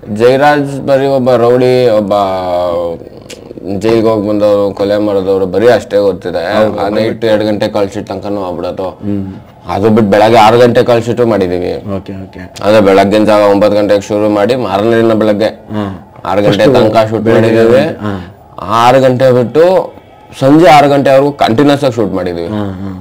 ಜಯರಾಜ್ ಬರೀ ಒಬ್ಬ ರೌಡಿ ಒಬ್ಬ ಜೈಲ್ಗೆ ಹೋಗಿ ಬಂದವರು ಕೊಲೆ ಮಾಡೋದವ್ರು ಬರೀ ಅಷ್ಟೇ ಗೊತ್ತಿದೆ ಆ ನೈಟ್ ಎರಡು ಗಂಟೆ ಕಳ್ಸಿಟ್ ತನಕನೂ ಆಗ್ಬಿಡೋದು ಅದು ಬಿಟ್ಟು ಬೆಳಗ್ಗೆ ಆರು ಗಂಟೆ ಕಳ್ಸಿಟ್ಟು ಮಾಡಿದೀವಿ ಓಕೆ ಓಕೆ ಅದೇ ಬೆಳಗ್ಗಿನ ಜಾವ ಒಂಬತ್ತು ಗಂಟೆಗೆ ಶುರು ಮಾಡಿ ಮಾರನೇ ದಿನ ಬೆಳಗ್ಗೆ ಆರು ಗಂಟೆ ತನಕ ಶೂಟ್ ಮಾಡಿದೀವಿ ಆರು ಗಂಟೆ ಬಿಟ್ಟು ಸಂಜೆ ಆರು ಗಂಟೆವರೆಗೂ ಕಂಟಿನ್ಯೂಸ್ ಆಗಿ ಶೂಟ್ ಮಾಡಿದೀವಿ ಹಾಂ ಹಾಂ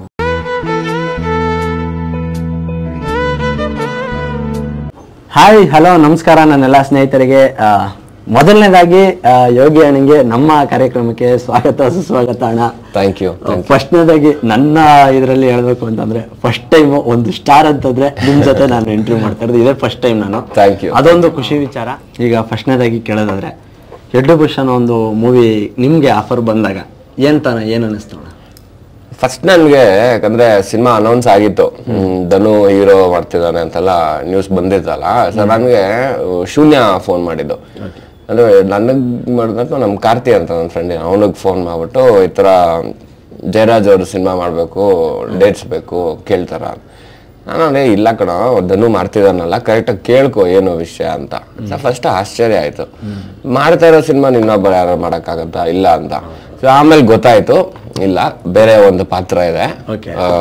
ಹಾಯ್ ಹಲೋ ನಮಸ್ಕಾರ ನನ್ನೆಲ್ಲ ಸ್ನೇಹಿತರಿಗೆ ಆ, ಮೊದಲನೇದಾಗಿ ಆ, ಯೋಗಿ ಅಣ್ಣಂಗೆ ನಮ್ಮ ಕಾರ್ಯಕ್ರಮಕ್ಕೆ ಸ್ವಾಗತ ಸುಸ್ವಾಗತ ಅಣ್ಣ ಥ್ಯಾಂಕ್ ಯು ಫಸ್ಟ್ನೇದಾಗಿ ನನ್ನ ಇದರಲ್ಲಿ ಹೇಳ್ಬೇಕು ಅಂತಂದ್ರೆ ಫಸ್ಟ್ ಟೈಮ್ ಒಂದು ಸ್ಟಾರ್ ಅಂತಂದ್ರೆ ನಿಮ್ ಜೊತೆ ನಾನು ಎಂಟ್ರಿ ಮಾಡ್ತಾ ಇರೋದು ಇದೇ ಫಸ್ಟ್ ಟೈಮ್ ನಾನು ಥ್ಯಾಂಕ್ ಯು ಅದೊಂದು ಖುಷಿ ವಿಚಾರ ಈಗ ಫಸ್ಟ್ನೇದಾಗಿ ಕೇಳೋದಾದ್ರೆ ಎಡ್ಡು ಭೂಷಣ ಒಂದು ಮೂವಿ ನಿಮ್ಗೆ ಆಫರ್ ಬಂದಾಗ ಏನ್ ತಾನ ಏನ್ ಅನ್ನಿಸ್ತು ಅಣ್ಣ ಫಸ್ಟ್ ನನ್ಗೆ ಯಾಕಂದ್ರೆ ಸಿನಿಮಾ ಅನೌನ್ಸ್ ಆಗಿತ್ತು ಹ್ಮ್, ಧನು ಹೀರೋ ಮಾಡ್ತಿದ್ದಾನೆ ಅಂತೆಲ್ಲ ನ್ಯೂಸ್ ಬಂದಿತ್ತಲ್ಲ ಸೊ ನನಗೆ ಶೂನ್ಯ ಫೋನ್ ಮಾಡಿದ್ದು ಅಂದ್ರೆ ನನಗ್ ಮಾಡಿದಾಗ ನಮ್ ಕಾರ್ತಿ ಅಂತ ನನ್ನ ಫ್ರೆಂಡ್ ಅವನಿಗೆ ಫೋನ್ ಮಾಡ್ಬಿಟ್ಟು ಈ ತರ ಜಯರಾಜ್ ಅವರು ಸಿನಿಮಾ ಮಾಡ್ಬೇಕು ಡೇಟ್ಸ್ ಬೇಕು ಕೇಳ್ತಾರ ನಾನು ಅದೇ ಇಲ್ಲ ಕಣ ಧನು ಮಾಡ್ತಿದ್ದಾನಲ್ಲ ಕರೆಕ್ಟಾಗಿ ಕೇಳ್ಕೊ ಏನು ವಿಷಯ ಅಂತ ಫಸ್ಟ್ ಆಶ್ಚರ್ಯ ಆಯ್ತು ಮಾಡ್ತಾ ಇರೋ ಸಿನಿಮಾ ಇನ್ನೊಬ್ಬರು ಯಾರು ಮಾಡೋಕ್ಕಾಗತ್ತಾ ಇಲ್ಲ ಅಂತ ಸೊ ಆಮೇಲೆ ಗೊತ್ತಾಯ್ತು ಇಲ್ಲ ಬೇರೆ ಒಂದು ಪಾತ್ರ ಇದೆ Okay. ಆ,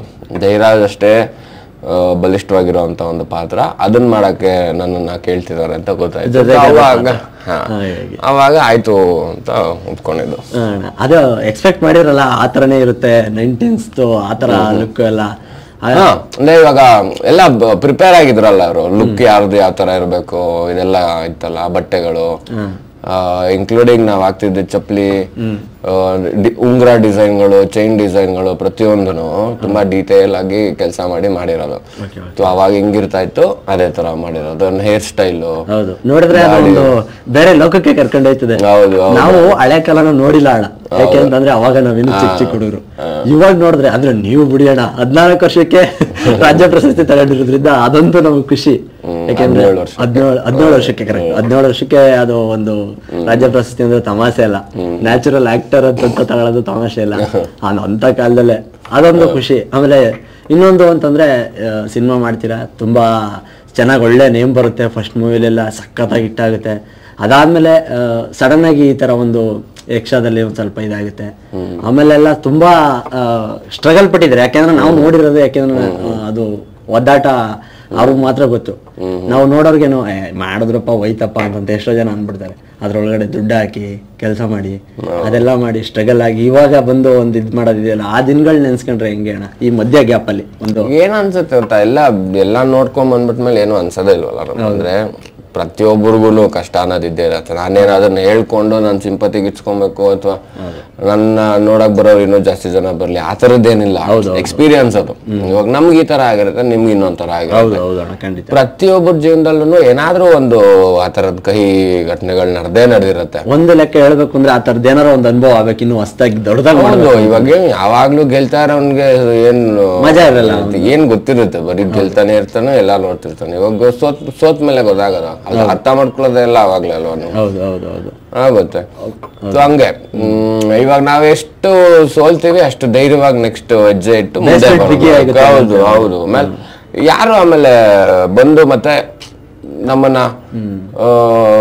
ಜಯರಾಜ್ ಅಷ್ಟೇ ಆ, ಬಲಿಷ್ಠವಾಗಿರುವಂತ ಒಂದು ಪಾತ್ರ ಅದನ್ನ ಮಾಡಕ್ಕೆ ನನ್ನನ್ನ ಕೇಳ್ತಿದ್ದಾರೆ ಅಂತ ಗೊತ್ತಾಯ್ತು ಜೊತೆಗೆ So ಅವಾಗ ಹಾ, ಹಾಗಾಗಿ. ಅವಾಗ ಆಯ್ತು ಅಂತ ಒಪ್ಕೊಂಡಿದ್ದು ಅಣ್ಣ, ಅದು ಎಕ್ಸ್ಪೆಕ್ಟ್ ಮಾಡಿರಲ್ಲ ಆ ಥರನೇ ಇರುತ್ತೆ ನೈನ್ಟೀನ್ಸ್ದು ಆ ಥರ ಲುಕ್ ಎಲ್ಲ ಆ- ಹಾ, ಅಂದ್ರೆ ಇವಾಗ ಎಲ್ಲ ಪ್ರಿಪೇರ್ ಆಗಿದ್ರಲ್ಲ ಅವರು ಲುಕ್ ಯಾರ್ದು ಯಾವ ತರ ಇರಬೇಕು ಇದೆಲ್ಲ ಇತ್ತಲ್ಲ ಬಟ್ಟೆಗಳು ಇನ್ಕ್ಲೂಡಿಂಗ್ ನಾವ್ ಹಾಕ್ತಿದ್ದ ಚಪ್ಪಲಿ ಆ, ಡಿ- ಉಂಗುರ ಡಿಸೈನ್ಗಳು ಚೈನ್ ಡಿಸೈನ್ಗಳು ಪ್ರತಿಯೊಂದನು ತುಂಬಾ ಡೀಟೇಲ್ ಆಗಿ ಕೆಲಸ ಮಾಡಿ ಮಾಡಿರೋದು So ಅವಾಗ ಹೆಂಗಿರ್ತಾ ಇತ್ತು ಅದೇ ತರ ಮಾಡಿರೋದು ಹೇರ್ ಸ್ಟೈಲು ಹೌದು ನೋಡಿದ್ರೆ ಅದೊಂದು ಬೇರೆ ಲೋಕಕ್ಕೆ ಕರ್ಕೊಂಡು ಹೋಯ್ತದೆ ಹೌದು ಹೌದು ನಾವು ಹಳೆ ಕಾಲನ ನೋಡಿಲ್ಲ ಅಣ್ಣ ಯಾಕೆ ಅಂತಂದ್ರೆ ಅವಾಗ ನಾವಿನ್ನು ಚಿಕ್ಕ ಚಿಕ್ಕ ಹುಡುಗರು ಇವಾಗ ನೋಡಿದ್ರೆ ಅಂದ್ರೆ ನೀವು ಬಿಡಿ ಅಣ್ಣ ಹದ್ನಾಲ್ಕು ವರ್ಷಕ್ಕೆ ರಾಜ್ಯ ಪ್ರಶಸ್ತಿ ತಗೊಂಡಿರೋದ್ರಿಂದ ಅದಂತೂ ನಮ್ಗೆ ಖುಷಿ ಯಾಕೆಂದ್ರೆ ಹದಿನೇಳು ವರ್ಷ. ಹದಿನೇಳು ಹದಿನೇಳು ವರ್ಷಕ್ಕೆ ಕರೆಕ್ಟ್ ಹದಿನೇಳು ವರ್ಷಕ್ಕೆ ಅದು ಒಂದು ರಾಜ್ಯ ಪ್ರಶಸ್ತಿ ಅಂದ್ರೆ ತಮಾಷೆ ಅಲ್ಲ ನ್ಯಾಚುರಲ್ ಆಕ್ಟರ್ ಅಂತ ತಗೊಳ್ಳೋದು ತಮಾಷೆ ಇಲ್ಲ ಆ- ಅಂತ ಕಾಲದಲ್ಲೇ ಅದೊಂದು ಖುಷಿ ಆಮೇಲೆ ಇನ್ನೊಂದು ಅಂತಂದ್ರೆ ಸಿನಿಮಾ ಮಾಡ್ತೀರಾ ತುಂಬಾ ಚೆನ್ನಾಗಿ ಒಳ್ಳೆ ನೇಮ್ ಬರುತ್ತೆ ಫಸ್ಟ್ ಮೂವಿಲೆಲ್ಲ ಸಖತ್ತಾಗಿ ಹಿಟ್ಟಾಗುತ್ತೆ ಅದಾದ್ಮೇಲೆ ಸಡನ್ ಆಗಿ ಈ ತರ ಒಂದು ಯಕ್ಷದಲ್ಲಿ ಒಂದ್ ಸ್ವಲ್ಪ ಇದಾಗುತ್ತೆ ಆಮೇಲೆ ಎಲ್ಲ ತುಂಬಾ ಸ್ಟ್ರಗಲ್ ಪಟ್ಟಿದ್ದಾರೆ ಯಾಕೆಂದ್ರೆ ನಾವು ನೋಡಿರೋದು ಯಾಕೆಂದ್ರೆ ಆ, ಅದು ಒದ್ದಾಟ ಅವ್ರಿಗೆ ಮಾತ್ರ ಗೊತ್ತು ನಾವು ನೋಡೋರ್ಗೇನು "ಏ, ಮಾಡಿದ್ರಪ್ಪ ಹೋಯ್ತಪ್ಪ ಅಂತಂತ ಎಷ್ಟೋ ಜನ ಅನ್ಬಿಡ್ತಾರೆ ಅದ್ರೊಳಗಡೆ ದುಡ್ಡು ಹಾಕಿ ಕೆಲಸ ಮಾಡಿ ಅದೆಲ್ಲ ಮಾಡಿ ಸ್ಟ್ರಗಲ್ ಆಗಿ ಇವಾಗ ಬಂದು ಒಂದು ಇದು ಮಾಡೋದಿದೆಯಲ್ಲ ಆ ದಿನಗಳು ನೆನ್ಸ್ಕೊಂಡ್ರೆ ಹೆಂಗೆ ಅಣ್ಣ ಈ ಮಧ್ಯ ಗ್ಯಾಪ್ ಅಲ್ಲಿ ಒಂದು ಏನ್ ಅನ್ಸುತ್ತೆ ಗೊತ್ತಾ ಎಲ್ಲ ಎಲ್ಲ ನೋಡ್ಕೊಂಡ್ ಬಂದ್ಬಿಟ್ಮೇಲೆ ಏನು ಅನ್ಸೋದೇ ಇಲ್ವಲ್ಲ ನಮ್ಗೆ. ಅಂದ್ರೆ ಪ್ರತಿಯೊಬ್ಬರಿಗೂ ಕಷ್ಟ ಅನ್ನೋದಿದ್ದೇ ಇರತ್ತೆ ನಾನೇನು ಅದನ್ನ ಹೇಳ್ಕೊಂಡು ನನ್ನ ಸಿಂಪತಿಗೆ ಇಟ್ಸ್ಕೊಬೇಕು ಅಥವಾ ನನ್ನ ನೋಡಕ್ ಬರೋರು ಇನ್ನೂ ಜಾಸ್ತಿ ಜನ ಬರ್ಲಿ ಆ ಥರದ್ದೇನಿಲ್ಲ ಎಕ್ಸ್ಪೀರಿಯನ್ಸ್ ಅದು ಇವಾಗ ನಮ್ಗೆ ಈ ತರ ಆಗಿರುತ್ತೆ ನಿಮ್ಗೆ ಇನ್ನೊಂದ್ ತರ ಆಗಿರುತ್ತೆ ಹೌದು ಹೌದು ಅಣ್ಣ ಖಂಡಿತ ಪ್ರತಿಯೊಬ್ಬರ ಜೀವನದಲ್ಲೂ ಏನಾದ್ರೂ ಒಂದು ಆ ಥರದ ಕಹಿ ಘಟನೆಗಳು ನಡೆದೇ ನಡೆದಿರುತ್ತೆ ಒಂದು ಲೆಕ್ಕ ಹೇಳ್ಬೇಕು ಅಂದ್ರೆ ಆ ತರದ್ ಏನಾರ ಒಂದು ಅನುಭವ ಆಗ್ಬೇಕು ಇನ್ನು ಹೊಸ್ದಾಗಿ ದೊಡ್ಡದಾಗಿ ಹೌದು ಇವಾಗ ಏನ್ ಯಾವಾಗ್ಲೂ ಗೆಲ್ತಾ ಇರೋನ್ಗೆ ಏನ್ ಮಜಾ ಇರಲ್ಲ ಏನ್ ಗೊತ್ತಿರುತ್ತೆ ಬರೀ ಗೆಲ್ತಾನೆ ಇರ್ತಾನೆ ಎಲ್ಲ ನೋಡ್ತಿರ್ತಾನೆ ಇವಾಗ ಸೋತ್ ಸೋತ್ ಮೇಲೆ ಗೊತ್ತಾಗದ ಅದು ಅರ್ಥ ಮಾಡ್ಕೊಳ್ಳೋದೆಲ್ಲ ಅವಾಗ್ಲೇ ಅಲ್ವಾ ನಾವು ಹೌದು ಹೌದು ಹೌದು ಆಗುತ್ತೆ ಸೊ ಹಂಗೆ ಹ್ಮ್, ಇವಾಗ ನಾವ್ ಎಷ್ಟು ಸೋಲ್ತೀವಿ ಅಷ್ಟು ಧೈರ್ಯವಾಗಿ ನೆಕ್ಸ್ಟ್ ಹೆಜ್ಜೆ ಇಟ್ಟು ಮುಂದೆ Basement ಬರ್ಬೇಕು. ಬಿಗಿ ಆಗುತ್ತೆ ಹೌದು ಹೌದು ಆಮೇಲೆ ಯಾರು ಆಮೇಲೆ ಬಂದು ಮತ್ತೆ ನಮ್ಮನ್ನ ಆ,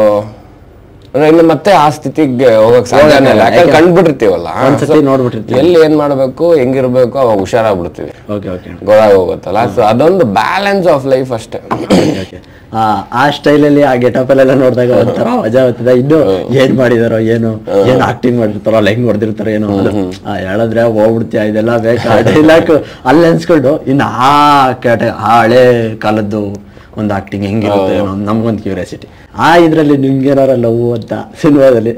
ಅಂದ್ರೆ ಇನ್ನು ಮತ್ತೆ ಆ ಸ್ಥಿತಿಗೆ ಹೋಗಕ್ ಸಾಧ್ಯನೇ ಇಲ್ಲ ಯಾಕಂದ್ರೆ ಕಂಡ್ಬಿಟ್ಟಿರ್ತೀವಲ್ಲ ಒಂದ್ಸತಿ ನೋಡ್ಬಿಟ್ಟಿರ್ತೀವಿ ಎಲ್ಲಿ ಏನ್ ಮಾಡ್ಬೇಕು ಹೆಂಗಿರ್ಬೇಕು ಅವಾಗ ಹುಷಾರಾಗ್ಬಿಡ್ತೀವಿ ಓಕೆ ಓಕೆ ಗೊತ್ತಾಗ ಹೋಗುತ್ತಲ್ಲ ಸೊ ಅದೊಂದು ಬ್ಯಾಲೆನ್ಸ್ ಆಫ್ ಲೈಫ್ ಅಷ್ಟೇ ಓಕೆ ಆ ಆ ಸ್ಟೈಲಲ್ಲಿ ಆ ಗೆಟಪ್ ಅಲ್ಲೆಲ್ಲ ನೋಡಿದಾಗ ಒಂಥರ ಮಜಾ ಬರ್ತದೆ ಇನ್ನು ಏನ್ ಮಾಡಿದಾರೋ ಏನು ಏನ್ ಆಕ್ಟಿಂಗ್ ಮಾಡಿರ್ತಾರೋ ಅಲ್ಲ ಹೆಂಗ್ ಹೊಡೆದಿರ್ತಾರೋ ಏನೋ ಅದು ಆ, ಹೇಳಿದ್ರೆ ಹೋಗ್ಬಿಡ್ತೀಯ ಇದೆಲ್ಲ ಬೇಕಾ ಡೈಲಾಗ್ ಅಲ್ಲಿ ಅನ್ಸ್ಕೊಂಡು ಇನ್ನು ಆ ಕ್ಯಾಟ ಆ ಹಳೆ ಕಾಲದ್ದು ಒಂದು ಆಕ್ಟಿಂಗ್ ಹೆಂಗಿರುತ್ತೆ ಏನೋ ಅಂತ ನಮ್ಗೊಂದು ಕ್ಯೂರಿಯಾಸಿಟಿ ಆ ಇದ್ರಲ್ಲಿ ನಿಮ್ಗೇನಾರ ಲವ್ ಅಂತ ಸಿನಿಮಾದಲ್ಲಿ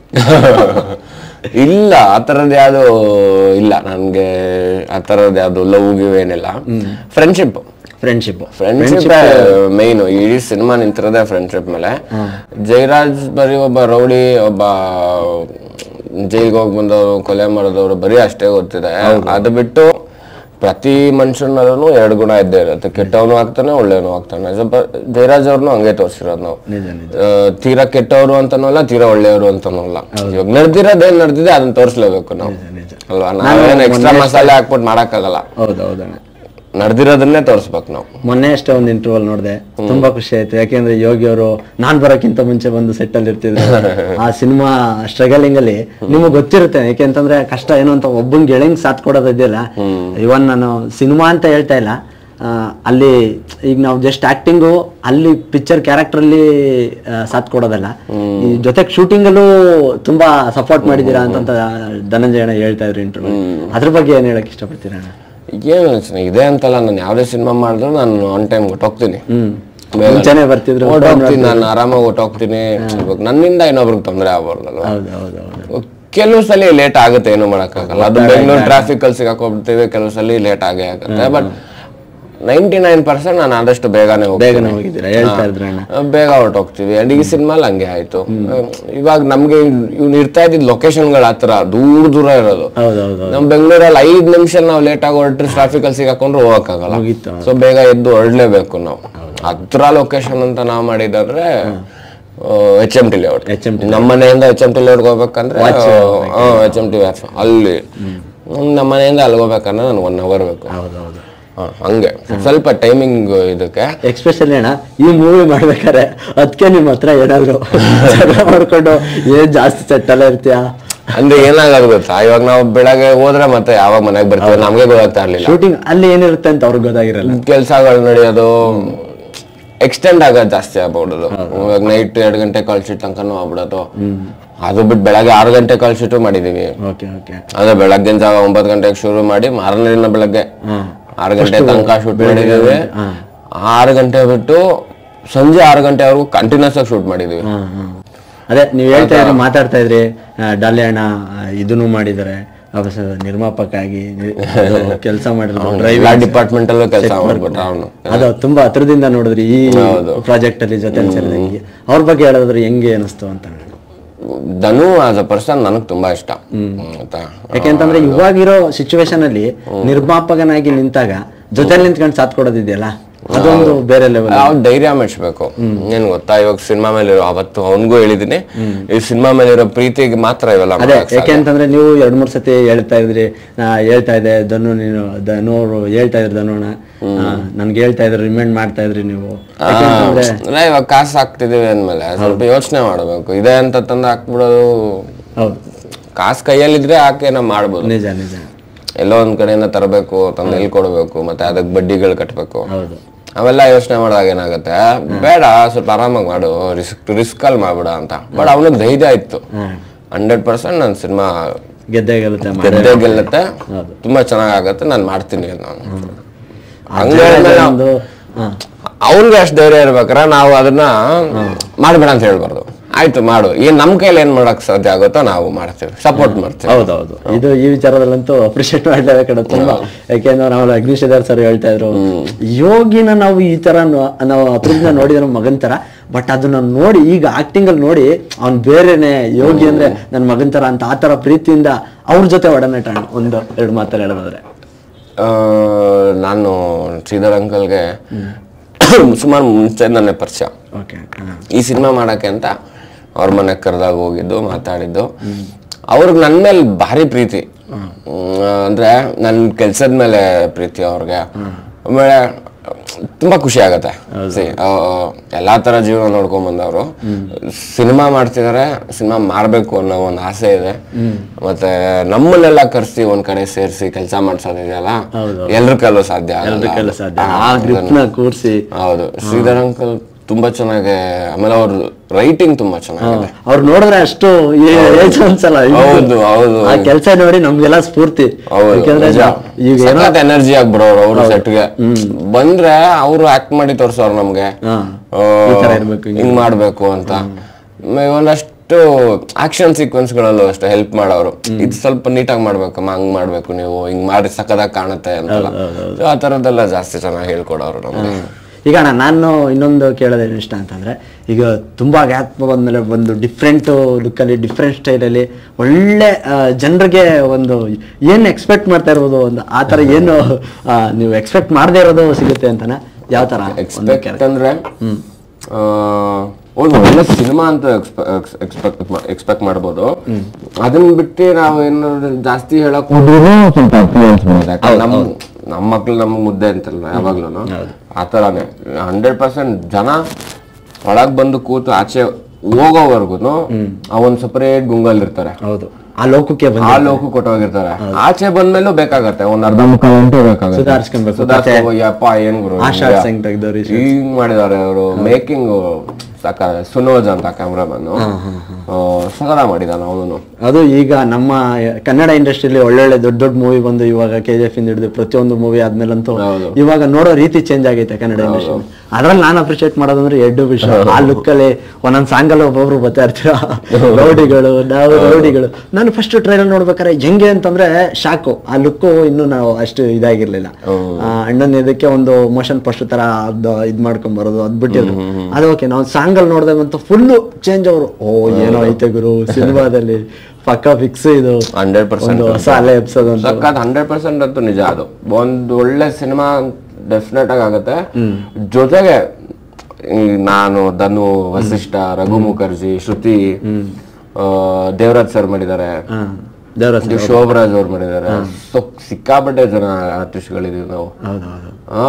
ಇಲ್ಲ ಆ ಥರದ್ದು ಯಾವುದು ಇಲ್ಲ ನನ್ಗೆ ಆ ಥರದ್ದು ಯಾವುದು ಲವ್ ಗಿವ್ ಏನಿಲ್ಲ ಫ್ರೆಂಡ್ಶಿಪ್ ಫ್ರೆಂಡ್ಶಿಪ್ ಫ್ರೆಂಡ್ಶಿಪ್ ಮೈನ್ ಇಡೀ ಸಿನಿಮಾ ನಿಂತಿರೋದೇ ಫ್ರೆಂಡ್ಶಿಪ್ ಮೇಲೆ ಜಯರಾಜ್ ಬರೀ ಒಬ್ಬ ರೌಡಿ ಒಬ್ಬ ಜೈಲ್ಗೆ ಹೋಗಿ ಬಂದವರು ಕೊಲೆ ಮಾಡೋದವ್ರು ಬರೀ ಅಷ್ಟೇ ಗೊತ್ತಿದೆ ಅದು ಬಿಟ್ಟು ಪ್ರತಿ ಮನುಷ್ಯನಲ್ಲೂ ಎರಡು ಗುಣ ಇದ್ದೇ ಇರುತ್ತೆ ಕೆಟ್ಟವನು ಆಗ್ತಾನೆ ಒಳ್ಳೆಯವನು ಆಗ್ತಾನೆ ಸ್ವಲ್ಪ ಜಯರಾಜ್ ಅವ್ರನ್ನು ಹಂಗೆ ತೋರಿಸಿರೋದು ನಾವು ನಿಜ ನಿಜ ಆ, ತೀರಾ ಕೆಟ್ಟವರು ಅಂತನೂ ಅಲ್ಲ ತೀರಾ ಒಳ್ಳೆಯವರು ಅಂತನೂ ಅಲ್ಲ ಇವಾಗ ನಡೆದಿರೋದೇನ್ ನಡೆದಿದೆ ಅದನ್ನ ತೋರಿಸ್ಲೇಬೇಕು ನಾವು ನಿಜ ಅಲ್ವಾ ನಾವೇನು ಎಕ್ಸ್ಟ್ರಾ ಮಸಾಲೆ ಹಾಕ್ಬಿಟ್ಟು ಮಾಡಕ್ಕಾಗಲ್ಲ ಹೌದು ಹೌದಣ್ಣ ನಡೆದಿರೋದನ್ನೇ ತೋರಿಸ್ಬೇಕು ನಾವು ಮೊನ್ನೆ ಅಷ್ಟೇ ಒಂದು ಇಂಟರ್ವಲ್ ನೋಡಿದೆ ತುಂಬಾ ಖುಷಿ ಆಯ್ತು ಯಾಕೆಂದ್ರೆ ಯೋಗಿ ಅವರು ನಾನ್ ಬರೋಕ್ಕಿಂತ ಮುಂಚೆ ಬಂದು ಸೆಟ್ ಅಲ್ಲಿ ಇರ್ತಿದ್ರು ಆ ಸಿನಿಮಾ ಸ್ಟ್ರಗಲಿಂಗ್ ಅಲ್ಲಿ ನಿಮಗೆ ಗೊತ್ತಿರುತ್ತೆ ಯಾಕೆಂತಂದ್ರೆ ಕಷ್ಟ ಏನು ಅಂತ ಒಬ್ಬನ್ ಗೆಳೆಂಗ್ ಸಾಥ್ ಕೊಡೋದು ಇದೆಯಲ್ಲ ಇವನ್ ನಾನು ಸಿನಿಮಾ ಅಂತ ಹೇಳ್ತಾ ಇಲ್ಲ ಆ, ಅಲ್ಲಿ ಈಗ ನಾವು ಜಸ್ಟ್ ಆಕ್ಟಿಂಗು ಅಲ್ಲಿ ಪಿಕ್ಚರ್ ಕ್ಯಾರೆಕ್ಟರ್ ಅಲ್ಲಿ ಆ, ಸಾಥ್ ಕೊಡೋದಲ್ಲ ಈ ಜೊತೆಗೆ ಶೂಟಿಂಗ್ ಅಲ್ಲೂ ತುಂಬಾ ಸಪೋರ್ಟ್ ಮಾಡಿದೀರಾ ಅಂತ ಧನಂಜಯ ಅಣ್ಣ ಹೇಳ್ತಾ ಇದ್ರು ಇಂಟರ್ವ್ಯೂ ಅದ್ರ ಬಗ್ಗೆ ಏನ್ ಹೇಳಕ್ ಇಷ್ಟಪಡ್ತೀರಾ ಅಣ್ಣ ಏನು ಯೋಚನೆ ಇದೆ ಅಂತಲ್ಲ ನಾನು ಯಾವುದೇ ಸಿನಿಮಾ ಮಾಡಿದ್ರು ನಾನು ಆನ್ ಟೈಮ್ ಹೊಟ್ಟೋಗ್ತೀನಿ ಹ್ಮ್ ಬೇಗ. ಮುಂಚೆನೆ ಬರ್ತಿದ್ರು ಹೊರ್ಟೋಗ್ತೀನಿ ನಾನು ಆರಾಮಾಗಿ ಹೊಟ್ಟೋಗ್ತೀನಿ ಇವಾಗ ನನ್ನಿಂದ ಇನ್ನೊಬ್ರಿಗೆ ತೊಂದರೆ ಆಗ್ಬಾರ್ದಲ್ವ ಹೌದು ಹೌದು ಹೌದು ಕೆಲವು ಸಲ ಲೇಟ್ ಆಗುತ್ತೆ ಏನು ಮಾಡೋಕ್ಕಾಗಲ್ಲ ಅದು ಬೆಂಗಳೂರು ಟ್ರಾಫಿಕ್ ಅಲ್ಲಿ ಸಿಗಾಕೊಂಡ್ಬಿಡ್ತೀವಿ ಕೆಲವು ಸಲ ಲೇಟ್ ಆಗೇ ಆಗುತ್ತೆ ಬಟ್ ನೈಂಟಿ ನೈನ್ ಪರ್ಸೆಂಟ್ ನಾನು ಆದಷ್ಟು ಬೇಗನೆ ಹೋಗ್ತೀನಿ ಬೇಗನೆ ಹೋಗಿದ್ದೀರಾ ಹೇಳ್ತಾ ಇದ್ರು ಅಣ್ಣ ಬೇಗ ಹೊರಟೋಗ್ತೀವಿ ಅಂಡ್ ಈ ಸಿನಿಮಾಲ್ ಹಂಗೆ ಆಯ್ತು ಇವಾಗ ನಮ್ಗೆ ಇವ್ನು ಇರ್ತಾ ಇದ್ದಿದ್ ಲೊಕೇಶನ್ಗಳ ಹತ್ರ ದೂರ ದೂರ ಇರೋದು ಹೌದು ಹೌದು ನಮ್ ಬೆಂಗಳೂರಲ್ಲಿ ಐದ್ ನಿಮಿಷ ನಾವು ಲೇಟ್ ಆಗಿ ಹೊರಟ್ರೆ ಟ್ರಾಫಿಕ್ ಅಲ್ಲಿ ಸಿಗಾಕೊಂಡ್ರೆ ಹೋಗಕ್ಕಾಗಲ್ಲ ಮುಗೀತು ಸೊ ಬೇಗ ಎದ್ದು ಹೊರಡ್ಲೇಬೇಕು ನಾವು ಹತ್ರ ಲೊಕೇಶನ್ ಅಂತ ನಾವು ಮಾಡಿದಂದ್ರೆ H M T layout H M ನಮ್ಮ ಮನೆಯಿಂದ ಎಚ್ ಎಂ ಟಿ ಲೇಔಟ್ ಹೋಗ್ಬೇಕಂದ್ರೆ ಎಚ್ ಎಂ ಟಿ ಅಲ್ಲಿ ನಮ್ಮ ಮನೆಯಿಂದ ಅಲ್ಲಿ ಹೋಗ್ಬೇಕಂದ್ರೆ ನನಗೆ ಒನ್ ಅವರ್ ಬೇಕು ಹೌದು ಹೌದು ಹ, ಹಂಗೆ ಸ್ವಲ್ಪ ಟೈಮಿಂಗ್ ಇದಕ್ಕೆ ಎಕ್ಸ್ಪೆಷಲಿ ಅಣ್ಣ ಈ ಮೂವಿ ಮಾಡ್ಬೇಕಾರೆ ಅದಕ್ಕೆ ನಿಮ್ಮ ಹತ್ರ ಏನಾದ್ರು ಜಗಳ ಮಾಡ್ಕೊಂಡು ಏನ್ ಜಾಸ್ತಿ ಸೆಟ್ಟಲ್ಲ ಇರ್ತೀಯ ಅಂದ್ರೆ ಏನಾಗೋದು ಗೊತ್ತಾ ಇವಾಗ ನಾವು ಬೆಳಗ್ಗೆ ಹೋದ್ರೆ ಮತ್ತೆ ಯಾವಾಗ ಮನೆಗೆ ಬರ್ತೀವಿ ನಮ್ಗೆ ಗೊತ್ತಾಗ್ತಾ ಇರ್ಲಿಲ್ಲ ಶೂಟಿಂಗ್ ಅಲ್ಲಿ ಏನಿರುತ್ತೆ ಅಂತ ಅವ್ರಿಗೆ ಗೊತ್ತಾಗಿರಲ್ಲ ಕೆಲ್ಸಗಳು ನಡೆಯೋದು ಎಕ್ಸ್ಟೆಂಡ್ ಆಗೋದು ಜಾಸ್ತಿ ಆಗ್ಬಿಡೋದು ಇವಾಗ ನೈಟ್ ಎರಡು ಗಂಟೆ ಕಾಲ್ ಶೀಟ್ ತನಕನೂ ಆಗ್ಬಿಡೋದು ಅದು ಬಿಟ್ಟು ಬೆಳಗ್ಗೆ ಆರು ಗಂಟೆ ಕಾಲ್ ಶೀಟು ಮಾಡಿದೀವಿ ಓಕೆ ಓಕೆ ಅದೇ ಬೆಳಗ್ಗಿನ ಜಾವ ಒಂಬತ್ತು ಗಂಟೆಗೆ ಶುರು ಮಾಡಿ ಮಾರನೇ ದಿನ ಬೆಳಗ್ಗೆ ಆರು ಗಂಟೆ ತನಕ ಶೂಟ್ ಮಾಡಿದೀವಿ ಆರು ಗಂಟೆ ಬಿಟ್ಟು ಸಂಜೆ ಆರು ಗಂಟೆವರೆಗೂ ಕಂಟಿನ್ಯೂಸ್ ಆಗಿ ಶೂಟ್ ಮಾಡಿದೀವಿ ಹಾ ಹಾ ಅದೇ ನೀವು ಹೇಳ್ತಾ ಇದ್ರಿ ಮಾತಾಡ್ತಾ ಇದ್ರಿ ಆ, ಡಾಲಿ ಅಣ್ಣ ಆ, ಇದನ್ನು ಮಾಡಿದ್ದಾರೆ ವಾಪಸ್ ನಿರ್ಮಾಪಕಾಗಿ ಕೆಲಸ ಮಾಡಿದ್ರು ಡ್ರೈವ್ ಎಲ್ಲಾ ಡಿಪಾರ್ಟ್ಮೆಂಟ್ ಅಲ್ಲೂ ಕೆಲಸ ಮಾಡ್ಬಿಟ್ಟ ಅವನು ಅದು ತುಂಬಾ ಹತ್ರದಿಂದ ನೋಡಿದ್ರಿ ಈ ಪ್ರಾಜೆಕ್ಟ್ ಅಲ್ಲಿ ಜೊತೆ ಸೇರಿದಂಗೆ ಅವ್ರ ಬಗ್ಗೆ ಹೇಳೋದ್ರೆ ಹೆಂಗೆ ಅನಿಸ್ತು ಅಂತ ಧನು ಆಸ್ ಅ ಪರ್ಸನ್ ನನಗೆ ತುಂಬಾ ಇಷ್ಟ ಆಯ್ತಾ ಯಾಕೆಂತಂದ್ರೆ ಇವಾಗಿರೋ ಸಿಚುವೇಶನ್ ಅಲ್ಲಿ ನಿರ್ಮಾಪಕನಾಗಿ ನಿಂತಾಗ ಜೊತೆಲಿ ನಿಂತ್ಕೊಂಡು ಸಾಥ್ ಕೊಡೋದಿದೆಯಲ್ಲ ಅದೊಂದು ಬೇರೆ ಲೆವೆಲ್ ನಾವು ಧೈರ್ಯ ಮೆಚ್ಬೇಕು ಏನ್ ಗೊತ್ತಾ ಇವಾಗ ಸಿನಿಮಾ ಮೇಲೆ ಇರೋ ಅವತ್ತು ಅವನಿಗೂ ಹೇಳಿದೀನಿ ಈ ಸಿನಿಮಾ ಮೇಲೆ ಇರೋ ಪ್ರೀತಿಗೆ ಮಾತ್ರ ಇವೆಲ್ಲ ಅದೇ ಮಾಡಕ್ ಸಾಧ್ಯ. ಯಾಕೆ ಅಂತಂದ್ರೆ ನೀವು ಎರಡ್ ಮೂರ್ ಸತಿ ಹೇಳ್ತಾ ಇದ್ರಿ ನಾ ಹೇಳ್ತಾ ಇದ್ದೆ ಧನು ನೀನು ಧನು ಅವ್ರು ಹೇಳ್ತಾ ಇದ್ರು ಧನುಣ ನನ್ಗೆ ಹೇಳ್ತಾ ಇದ್ರು ರಿಮೈಂಡ್ ಮಾಡ್ತಾ ಇದ್ರಿ ನೀವು ಯಾಕೆಂತಂದ್ರೆ ಅಂದ್ರೆ ಇವಾಗ ಕಾಸು ಹಾಕ್ತಿದೀವಿ ಅಂದ್ಮೇಲೆ ಸ್ವಲ್ಪ ಯೋಚನೆ ಮಾಡಬೇಕು ಇದೆ ಅಂತ ತಂದು ಹಾಕ್ಬಿಡೋದು ಹೌದು ಕಾಸು ಕೈಯಲ್ಲಿದ್ರೆ ಹಾಕಿ ನಾವು ಮಾಡ್ಬೋದು ನಿಜ ನಿಜ ಎಲ್ಲೋ ಒಂದ್ ಕಡೆಯಿಂದ ತರಬೇಕು ತಂದು ಎಲ್ಲಿ ಕೊಡಬೇಕು ಮತ್ತೆ ಅದಕ್ಕೆ ಬಡ್ಡಿಗಳು ಕಟ್ಟಬೇಕು ಹೌದು ಅವೆಲ್ಲ ಯೋಚನೆ ಮಾಡಿದಾಗ ಏನಾಗುತ್ತೆ ಬೇಡ ಸ್ವಲ್ಪ ಆರಾಮಾಗಿ ಮಾಡು ರಿಸ್ಕ್ ರಿಸ್ಕ್ ಅಲ್ಲಿ ಮಾಡ್ಬೇಡ ಅಂತ ಬಟ್ ಅವನಿಗೆ ಧೈರ್ಯ ಇತ್ತು ಹಂಡ್ರೆಡ್ ಪರ್ಸೆಂಟ್ ನನ್ನ ಸಿನಿಮಾ ಗೆದ್ದೆ ಗೆಲ್ಲುತ್ತೆ ಮ- ಗೆದ್ದೇ ಗೆಲ್ಲುತ್ತೆ ತುಂಬಾ ಚೆನ್ನಾಗ್ ಆಗತ್ತೆ ನಾನು ಮಾಡ್ತೀನಿ ನಾನು ಹಂಗೆ ಹೇಳ್ಮೇಲೆ ಒಂದು ಹಾ ಅವ್ನಿಗೆ ಅಷ್ಟು ಧೈರ್ಯ ಇರ್ಬೇಕಾರ ನಾವು ಅದನ್ನ ಮಾಡ್ಬೇಡ ಅಂತ ಹೇಳ್ಬಾರ್ದು ಆಯ್ತು ಮಾಡು ಏನ್ ನಮ್ ಕೈಲಿ ಏನ್ ಮಾಡಕ್ ಸಾಧ್ಯ ಆಗುತ್ತೋ ನಾವು ಮಾಡ್ತೀವಿ ಸಪೋರ್ಟ್ ಮಾಡ್ತೀವಿ ಹೌದೌದು ಇದು ಈ ವಿಚಾರದಲ್ಲಂತೂ ಅಪ್ರಿಶಿಯೇಟ್ ಮಾಡ್ಲೇಬೇಕು ತುಂಬಾ ಯಾಕೆಂದ್ರೆ ನಾವು ಅಗ್ನಿಶೇಧರ್ ಸರ್ ಹೇಳ್ತಾ ಇದ್ರು ಯೋಗಿನ ನಾವು ಈ ತರ ನೋ- ನಾವು ಹತ್ರದಿಂದ ನೋಡಿದ್ರೆ ಮಗನ್ ತರ ಬಟ್ ಅದನ್ನ ನೋಡಿ ಈಗ ಆಕ್ಟಿಂಗ್ ಅಲ್ಲಿ ನೋಡಿ ಅವ್ನ್ ಬೇರೆನೆ ಯೋಗಿ ಅಂದ್ರೆ ನನ್ ಮಗನ್ ತರ ಅಂತ ಆ ತರ ಪ್ರೀತಿಯಿಂದ ಅವ್ರ ಜೊತೆ ಒಡನಾಟ ಅಣ್ಣ. ಒಂದು ಎರಡು ಮಾತಲ್ಲಿ ಹೇಳೋದಾದ್ರೆ ಆ, ನಾನು ಶ್ರೀಧರ್ ಅಂಕಲ್ಗೆ ಸುಮಾರು ಮುಂಚೆ ನನ್ನ ಪರಿಚಯ ಓಕೆ ಈ ಸಿನಿಮಾ ಮಾಡಕ್ಕೆ ಅಂತ ಅವ್ರ ಮನೆಗೆ ಕರೆದಾಗ ಹೋಗಿದ್ದು ಮಾತಾಡಿದ್ದು ಅವ್ರಿಗೆ ನನ್ನ ಮೇಲೆ ಭಾರಿ ಪ್ರೀತಿ ಹ್ಮ್, ಅಂದ್ರೆ ನನ್ನ ಕೆಲ್ಸದ ಮೇಲೆ ಪ್ರೀತಿ ಅವ್ರಿಗೆ ಆಮೇಲೆ ತುಂಬಾ ಖುಷಿ ಆಗತ್ತೆ See, ಆ, ಎಲ್ಲಾ ತರ ಜೀವನ ನೋಡ್ಕೊಂಡ್ ಬಂದವರು ಸಿನಿಮಾ ಮಾಡ್ತಿದಾರೆ ಸಿನಿಮಾ ಮಾಡ್ಬೇಕು ಅನ್ನೋ ಒಂದು ಆಸೆ ಇದೆ ಮತ್ತೆ ನಮ್ಮನ್ನೆಲ್ಲ ಕರ್ಸಿ ಒಂದ್ ಕಡೆ ಸೇರಿಸಿ ಕೆಲಸ ಮಾಡ್ಸೋದಿದೆಯಲ್ಲ ಎಲ್ರ ಕೈಲೂ ಸಾಧ್ಯ ಆಗಲ್ಲ. ಕೆಲಸ ಸಾಧ್ಯ ಆ ಗ್ರಿಪ್ ನ ಕೂರ್ಸಿ ಹೌದು ಶ್ರೀಧರ್ ಅಂಕಲ್ ತುಂಬಾ ಚೆನ್ನಾಗಿ ಆಮೇಲೆ ಅವ್ರ ರೈಟಿಂಗ್ ತುಂಬಾ ಚೆನ್ನಾಗಿದೆ ಅವ್ರು ನೋಡಿದ್ರೆ ಅಷ್ಟು ಏ- ಏಜ್ ಅನ್ಸಲ್ಲ ಹೌದು ಹೌದು ಆ ಕೆಲಸ ನೋಡಿ ನಮ್ಗೆಲ್ಲ ಸ್ಫೂರ್ತಿ ಹೌದು ಯಾಕೆಂದ್ರೆ ಈಗ ಏನೋ ಎನರ್ಜಿ ಆಗ್ಬಿಡೋರು ಅವ್ರ ಸೆಟ್ಗೆ ಬಂದ್ರೆ ಅವ್ರು ಆಕ್ಟ್ ಮಾಡಿ ತೋರ್ಸೋರು ನಮ್ಗೆ ಹಾ ಆ, ಈ ತರ ಇರ್ಬೇಕು, ಹಿಂಗ್ ಮಾಡ್ಬೇಕು ಅಂತ ಆಮೇಲೆ ಒಂದಷ್ಟು ಆಕ್ಷನ್ ಸೀಕ್ವೆನ್ಸ್ ಗಳಲ್ಲೂ ಅಷ್ಟೇ ಹೆಲ್ಪ್ ಮಾಡೋರು ಇದು ಸ್ವಲ್ಪ ನೀಟಾಗಿ ಮಾಡ್ಬೇಕಮ್ಮ ಹಂಗ್ ಮಾಡ್ಬೇಕು ನೀವು ಹಿಂಗ್ ಮಾಡಿ ಸಕ್ಕದಾಗ ಕಾಣುತ್ತೆ ಅಂತೆಲ್ಲ So, ಆ ತರದ್ದೆಲ್ಲ ಜಾಸ್ತಿ ಚೆನ್ನಾಗಿ ಹೇಳ್ಕೊಡೋರು ನಮ್ಗೆ ಈಗ ಅಣ್ಣ ನಾನು ಇನ್ನೊಂದು ಕೇಳೋದೇನು ಇಷ್ಟ ಅಂತಂದ್ರೆ ಈಗ ತುಂಬಾ ಗ್ಯಾಪ್ ಬಂದ್ಮೇಲೆ ಒಂದು ಡಿಫ್ರೆಂಟ್ ಲುಕ್ಕಲ್ಲಿ ಡಿಫ್ರೆಂಟ್ ಸ್ಟೈಲಲ್ಲಿ ಒಳ್ಳೆ ಜನರಿಗೆ ಒಂದು ಏನು ಎಕ್ಸ್ಪೆಕ್ಟ್ ಮಾಡ್ತಾ ಇರ್ಬೋದು ಒಂದು ಆ ಥರ ಏನು ಆ, ನೀವು ಎಕ್ಸ್ಪೆಕ್ಟ್ ಮಾಡದೇ ಇರೋದು ಸಿಗುತ್ತೆ ಅಂತನ ಯಾವ ಥರ ಒಂದು ಎಕ್ಸ್ಪೆಕ್ಟ್ ಅಂದ್ರೆ ಆ, ಒಂದು ಒಳ್ಳೆ ಸಿನಿಮಾ ಅಂತ ಎಕ್ಸ್ಪೆಕ್ಟ್ ಎಕ್ಸ್ಪೆಕ್ಟ್ ಮಾಡ್ಬೋದು ಅದನ್ನ ಬಿಟ್ಟು ನಾವು ಏನಾದ್ರು ಜಾಸ್ತಿ ಹೇಳಕ್ ಹೋದ್ರೂ ಸ್ವಲ್ಪ ಅರ್ಥವಂತ ಬರುತ್ತೆ. ಯಾಕಂದ್ರೆ ನಮ್ ನಮ್ಮ ಮಕ್ಳು ನಮ್ಗೆ ಮುದ್ದೆ ಅಂತಲ್ಲ ಯಾವಾಗ್ಲೂ ಆ ಥರನೇ ಹಂಡ್ರೆಡ್ ಪರ್ಸೆಂಟ್ ಜನ ಒಳಗ್ ಬಂದು ಕೂತು ಆಚೆ ಹೋಗೋವರ್ಗುನು ಆ ಒಂದ್ ಸಪರೇಟ್ ಗುಂಗಲ್ ಇರ್ತಾರೆ ಹೌದು ಆ ಲೋಕಕ್ಕೆ ಬಂದ ಆ ಲೋಕು ಕೊಟ್ಟೋಗಿರ್ತಾರೆ ಆಚೆ ಬಂದ್ಮೇಲೂ ಬೇಕಾಗತ್ತೆ ಒಂದ್ ಅರ್ಧ ಮುಕ್ಕಾಲು ಗಂಟೆ ಬೇಕಾಗತ್ತೆ ಸುಧಾರಿಸ್ಕೊಬೇಕು ಸುಧಾರಿಸ್ಕೊ ಯಪ್ಪ ಏನ್ ಗುರು ಆ ಶಾರ್ಟ್ಸ್ ಹೆಂಗ್ ತೆಗ್ದವ್ರಿ ಹಿಂಗ್ ಮಾಡಿದಾರೆ ಅವರು ಮೇಕಿಂಗ್ ಸಾಕ ಸುನೋಜ್ ಅಂತ ಕ್ಯಾಮ್ರಾಮನ್ ಸಗದ ಮಾಡಿದಾನ ಅವನು ಅದು ಈಗ ನಮ್ಮ ಕನ್ನಡ ಇಂಡಸ್ಟ್ರಿಯಲ್ಲಿ ಒಳ್ಳೊಳ್ಳೆ ದೊಡ್ಡ ದೊಡ್ಡ ಮೂವಿ ಬಂದು ಇವಾಗ ಕೆ ಜಿ ಎಫ್ ಇಂದ ಹಿಡಿದು ಪ್ರತಿಯೊಂದು ಮೂವಿ ಆದ್ಮೇಲಂತೂ ಹೌದು. ಇವಾಗ ನೋಡೋ ರೀತಿ ಚೇಂಜ್ ಆಗೈತೆ ಕನ್ನಡ ಇಂಡಸ್ಟ್ರಿ ಅದ್ರಲ್ಲಿ ನಾನು ಅಪ್ರಿಶಿಯೇಟ್ ಮಾಡೋದಂದ್ರೆ ಎರಡು ವಿಷಯ ಆ ಲುಕ್ ಅಲ್ಲಿ ಒಂದೊಂದ್ ಸಾಂಗ್ ಅಲ್ಲಿ ಒಬ್ಬೊಬ್ರು ಬರ್ತಾ ಇರ್ತೀರ ರೌಡಿಗಳು ನಾವು ರೌಡಿಗಳು ನಾನು ಫಸ್ಟ್ ಟ್ರೈಲರ್ ನೋಡ್ಬೇಕಾದ್ರೆ ಹೆಂಗೆ ಅಂತಂದ್ರೆ ಶಾಕು ಆ ಲುಕ್ ಇನ್ನು ನಾವು ಅಷ್ಟು ಇದಾಗಿರ್ಲಿಲ್ಲ ಆ, ಅಣ್ಣನ ಇದಕ್ಕೆ ಒಂದು ಮೋಷನ್ ಫಸ್ಟ್ ತರ ಅದ್ ಇದ್ ಮಾಡ್ಕೊಂಡ್ ಬರೋದು ಅದ್ ಬಿಟ್ಟಿದ್ರು ಅದು ಓಕೆ ನಾವು ಸಾಂಗ್ ಅಲ್ಲಿ ನೋಡಿದಾಗಂತೂ ಫುಲ್ ಚೇಂಜ್ ಅವರು ಓ ಏನೋ ಐತೆ ಗುರು ಸಿನಿಮಾದಲ್ಲಿ ಪಕ್ಕ ಫಿಕ್ಸ್ ಇದು ಹಂಡ್ರೆಡ್ ಪರ್ಸೆಂಟ್ ಒಂದು ಹೊಸ ಅಲೆ ಎಪ್ಸೋದ್ ಅಂತ ಸಕ್ಕತ್ ಹಂಡ್ರೆಡ್ ಪರ್ಸೆಂಟ್ ಅಂತೂ ನಿಜ ಅದು ಒಂದು ಒಳ್ಳೆ ಸಿನಿಮಾ ಡೆಫಿನೆಟ್ ಆಗಿ ಆಗುತ್ತೆ ಜೊತೆಗೆ ಈ ನಾನು ಧನು ವಸಿಷ್ಠ ರಘು ಮುಖರ್ಜಿ ಶ್ರುತಿ ಆ, ದೇವರಾಜ್ ಸರ್ ಮಾಡಿದ್ದಾರೆ ಹಾ ದೇವರ ಇದು ಶೋಭರಾಜ್ ಅವ್ರು ಮಾಡಿದ್ದಾರೆ ಸೊ ಸಿಕ್ಕಾಪಟ್ಟೆ ಜನ ಆರ್ಟಿಸ್ಟ್ಗಳಿದೀವಿ ನಾವು ಹೌದು ಹೌದು ಆ,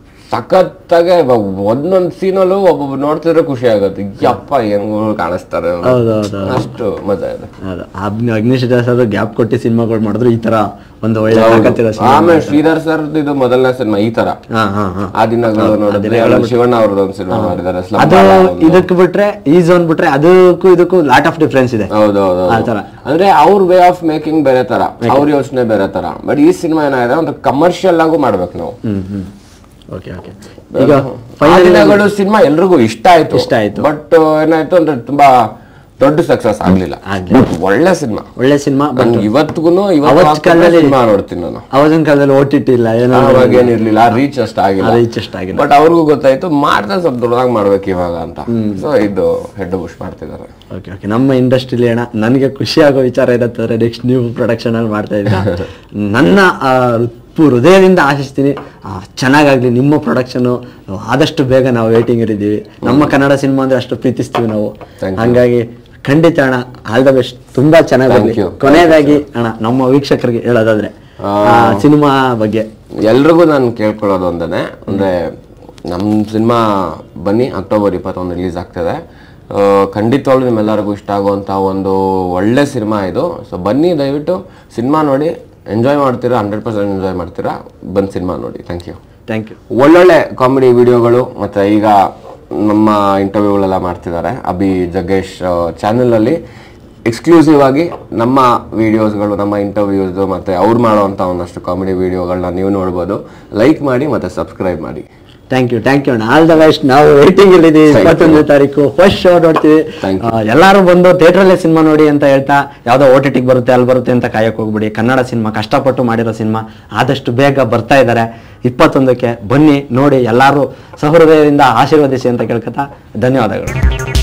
ಸಖತ್ತಾಗೆ ಇವಾಗ ಒಂದೊಂದ್ ಸೀನಲ್ಲೂ ಒಬ್ಬೊಬ್ರು ನೋಡ್ತಿದ್ರೆ ಖುಷಿ ಆಗುತ್ತೆ ಯಪ್ಪ ಹೆಂಗ್ ಕಾಣಿಸ್ತಾರೆ ಅವ್ರು. ಹೌದು ಹೌದು ಅಷ್ಟು ಮಜಾ ಇದೆ ಹೌದು ಅಗ್ನಿ ಅಗ್ನಿಶ್ ಸರ್ ಗ್ಯಾಪ್ ಕೊಟ್ಟು ಸಿನಿಮಾಗಳು ಮಾಡಿದ್ರು ಈ ತರ ಒಂದು ಒಳ್ಳೆ ಆಗತ್ತಿರೋ ಸಿನಿಮಾ ಆಮೇಲೆ ಶ್ರೀಧರ್ ಸರ್ ಇದು ಮೊದಲನೇ ಸಿನಿಮಾ ಈ ತರ ಹಾ ಹಾ ಹಾ ಆ ದಿನಗಳು ನೋಡಿದ್ರೆ ಆಮೇಲೆ ಶಿವಣ್ಣ ಅವ್ರದ್ದು ಒಂದು ಸಿನಿಮಾ ಮಾಡಿದ್ದಾರೆ ಸ್ಲಮ್ ಅದು ಇದಕ್ಕೆ ಬಿಟ್ರೆ ಈ ಝೋನ್ ಬಿಟ್ರೆ ಅದಕ್ಕೂ ಇದಕ್ಕೂ ಲಾಟ್ ಆಫ್ ಡಿಫ್ರೆನ್ಸ್ ಇದೆ ಹೌದೌದು ಆ ತರ ಅಂದ್ರೆ ಅವ್ರ ವೇ ಆಫ್ ಮೇಕಿಂಗ್ ಬೇರೆ ತರ ಅವ್ರ ಯೋಚನೆ ಬೇರೆ ತರ ಬಟ್ ಈ ಸಿನಿಮಾ ಏನಾಗಿದೆ ಒಂದು ಕಮರ್ಷಿಯಲ್ ಆಗು ಮಾಡ್ಬೇಕು ನಾವು ಹ್ಮ್ ಹ್ಮ್ ಓಕೆ ಓಕೆ ಈಗ ಆ ದಿನಗಳು ಸಿನಿಮಾ ಎಲ್ರಿಗೂ ಇಷ್ಟ ಆಯ್ತು ಇಷ್ಟ ಆಯ್ತು. ಬಟ್ ಏನಾಯ್ತು ಅಂದ್ರೆ ತುಂಬಾ ದೊಡ್ಡ ಸಕ್ಸಸ್ ಆಗ್ಲಿಲ್ಲ ಆಗ್ಲಿಲ್ಲ. But ಒಳ್ಳೆ ಸಿನಿಮಾ ಒಳ್ಳೆ ಸಿನಿಮಾ ನನ್ಗೆ ಇವತ್ತಿಗೂ ಅವತ್ತು ಕಾಲದಲ್ಲಿ- ಸಿನಿಮಾ ನೋಡ್ತೀನಿ ನಾನು ಅವಾಗಿನ ಕಾಲದಲ್ಲಿ ಓ ಟಿ ಟಿ ಇಲ್ಲ ಏನೋ ಅವಾಗ ಏನಿರ್ಲಿಲ್ಲ ರೀಚ್ ಅಷ್ಟ ಆಗಿಲ್ಲ ರೀಚ್ ಅಷ್ಟು ಆಗಿಲ್ಲ ಬಟ್ ಅವ್ರಿಗೂ ಗೊತ್ತಾಯ್ತು ಮಾಡ್ತಾ ಸ್ವಲ್ಪ ದೊಡ್ಡದಾಗಿ ಮಾಡ್ಬೇಕು ಇವಾಗ ಅಂತ ಸೊ ಇದು ಹೆಡ್ ಬುಷ್ ಮಾಡ್ತಿದ್ದಾರೆ ಓಕೆ ಓಕೆ ನಮ್ಮ ಇಂಡಸ್ಟ್ರಿಲಿ ಅಣ್ಣ ನನಗೆ ಖುಷಿ ಆಗೋ ವಿಚಾರ ಇರತ್ತಂದ್ರೆ ನೆಕ್ಸ್ಟ್ ನೀವು ಪ್ರೊಡಕ್ಷನ್ ಅಲ್ಲಿ ಮಾಡ್ತಾ ಇದ್ದೀರಾ ನನ್ನ ಆ, ಹೃತ್ಪು- ಹೃದಯದಿಂದ ಆಶಿಸ್ತೀನಿ ಆ, ಚೆನ್ನಾಗಾಗ್ಲಿ ನಿಮ್ಮ ಪ್ರೊಡಕ್ಷನು ಆದಷ್ಟು ಬೇಗ ನಾವು ವೇಟಿಂಗ್ ಇರಿದ್ದೀವಿ ನಮ್ಮ ಕನ್ನಡ ಸಿನಿಮಾ ಅಂದ್ರೆ ಅಷ್ಟು ಪ್ರೀತಿಸ್ತೀವಿ ನಾವು Thank you. ಹಂಗಾಗಿ ಖಂಡಿತ ಅಣ್ಣ ಆಲ್ ದ ಬೆಸ್ಟ್ ತುಂಬಾ ಚೆನ್ನಾಗಿ Thank ಬರ್ಲಿ. you. ಕೊನೆಯದಾಗಿ ಅಣ್ಣ ನಮ್ಮ ವೀಕ್ಷಕರಿಗೆ ಹೇಳೋದಾದ್ರೆ ಸಿನಿಮಾ ಬಗ್ಗೆ ಎಲ್ರಿಗೂ ನಾನು ಕೇಳ್ಕೊಳ್ಳೋದು ಒಂದನೇ ಅಂದ್ರೆ ನಮ್ಮ ಸಿನಿಮಾ ಬನ್ನಿ ಅಕ್ಟೋಬರ್ ಇಪ್ಪತ್ತೊಂದು ರಿಲೀಸ್ ಆಗ್ತದೆ ಆ, ಖಂಡಿತವಾಗ್ಲೂ ನಿಮ್ಮೆಲ್ಲರಿಗೂ ಇಷ್ಟ ಆಗುವಂಥ ಒಂದು ಒಳ್ಳೆ ಸಿನಿಮಾ ಇದು ಸೊ ಬನ್ನಿ ದಯವಿಟ್ಟು ಸಿನಿಮಾ ನೋಡಿ ಎಂಜಾಯ್ ಮಾಡ್ತೀರಾ ಹಂಡ್ರೆಡ್ ಪರ್ಸೆಂಟ್ ಎಂಜಾಯ್ ಮಾಡ್ತೀರಾ ಬಂದು ಸಿನಿಮಾ ನೋಡಿ ಥ್ಯಾಂಕ್ ಯು ಥ್ಯಾಂಕ್ ಯು ಒಳ್ಳೊಳ್ಳೆ ಕಾಮಿಡಿ ವಿಡಿಯೋಗಳು ಮತ್ತು ಈಗ ನಮ್ಮ ಇಂಟರ್ವ್ಯೂಗಳೆಲ್ಲ ಮಾಡ್ತಿದ್ದಾರೆ ಅಭಿ ಜಗ್ಗೇಶ್ ಚಾನಲಲ್ಲಿ ಎಕ್ಸ್ಕ್ಲೂಸಿವ್ ಆಗಿ ನಮ್ಮ ವಿಡಿಯೋಸ್ಗಳು ನಮ್ಮ ಇಂಟರ್ವ್ಯೂಸ್ ಮತ್ತು ಅವ್ರು ಮಾಡೋವಂಥ ಒಂದಷ್ಟು ಕಾಮಿಡಿ ವಿಡಿಯೋಗಳನ್ನ ನೀವು ನೋಡ್ಬೋದು ಲೈಕ್ ಮಾಡಿ ಮತ್ತು ಸಬ್ಸ್ಕ್ರೈಬ್ ಮಾಡಿ ಥ್ಯಾಂಕ್ ಯು ಥ್ಯಾಂಕ್ ಯು ಅಣ್ಣ ಆಲ್ ದ ಬೆಸ್ಟ್ ನಾವು ವೇಟಿಂಗ್ ಇಲ್ಲಿದ್ದೀವಿ Thank you. ಇಪ್ಪತ್ತೊಂದನೇ ತಾರೀಕು ಫಸ್ಟ್ ಶೋ ನೋಡ್ತೀವಿ Thank ಆ, ಎಲ್ಲರೂ ಬಂದು ಥಿಯೇಟ್ರಲ್ಲೇ ಸಿನಿಮಾ ನೋಡಿ ಅಂತ ಹೇಳ್ತಾ ಯಾವುದೋ ಓ ಟಿ ಟಿಗೆ ಬರುತ್ತೆ ಅಲ್ಲಿ ಬರುತ್ತೆ ಅಂತ ಕಾಯಕ್ಕೆ ಹೋಗ್ಬಿಡಿ ಕನ್ನಡ ಸಿನಿಮಾ ಕಷ್ಟಪಟ್ಟು ಮಾಡಿರೋ ಸಿನಿಮಾ ಆದಷ್ಟು ಬೇಗ ಬರ್ತಾ ಇದ್ದಾರೆ ಇಪ್ಪತ್ತೊಂದಕ್ಕೆ ಬನ್ನಿ ನೋಡಿ ಎಲ್ಲರೂ ಸಹೃದಯದಿಂದ ಆಶೀರ್ವದಿಸಿ ಅಂತ ಕೇಳ್ಕೊತಾ ಧನ್ಯವಾದಗಳು